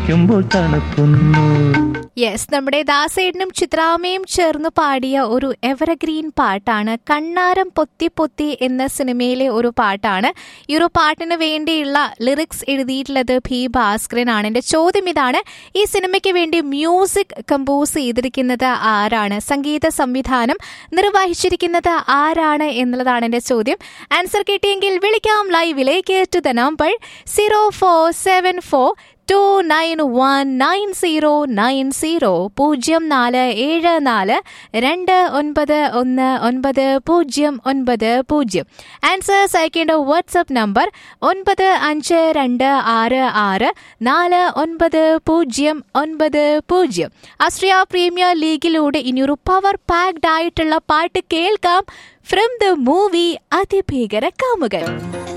ചിരിക്കുമ്പോൾ തണുക്കുന്നു യെസ് നമ്മുടെ ദാസേട്ടനും ചിത്രാമയും ചേർന്ന് പാടിയ ഒരു എവർഗ്രീൻ പാട്ടാണ് കണ്ണാരം പൊത്തി പൊത്തി എന്ന സിനിമയിലെ ഒരു പാട്ടാണ് ഈ ഒരു പാട്ടിന് വേണ്ടിയുള്ള ലിറിക്സ് എഴുതിയിട്ടുള്ളത് ഭി ഭാസ്കരൻ ആണ് എന്റെ ചോദ്യം ഇതാണ് ഈ സിനിമയ്ക്ക് വേണ്ടി മ്യൂസിക് കമ്പോസ് ചെയ്തിരിക്കുന്നത് ആരാണ് സംഗീത സംവിധാനം നിർവഹിച്ചിരിക്കുന്നത് ആരാണ് എന്നുള്ളതാണ് എന്റെ ചോദ്യം ആൻസർ കിട്ടിയെങ്കിൽ വിളിക്കാം ലൈവിലേക്ക് to the number zero four seven four two nine one nine zero nine zero പൂജ്യം നാല് ഏഴ് നാല് രണ്ട് ഒൻപത് ഒന്ന് ഒൻപത് പൂജ്യം ഒൻപത് പൂജ്യം ആൻസേഴ്സ് അയക്കേണ്ട വാട്സപ്പ് നമ്പർ ഒൻപത് അഞ്ച് രണ്ട് ആറ് ആറ് നാല് ഒൻപത് പൂജ്യം ഒൻപത് പൂജ്യം ആസ്ട്രിയ പ്രീമിയർ ലീഗിലൂടെ ഇനിയൊരു പവർ പാക്ഡ് ആയിട്ടുള്ള പാട്ട് കേൾക്കാം ഫ്രം ദ മൂവി അതിഭീകര കാമുകൻ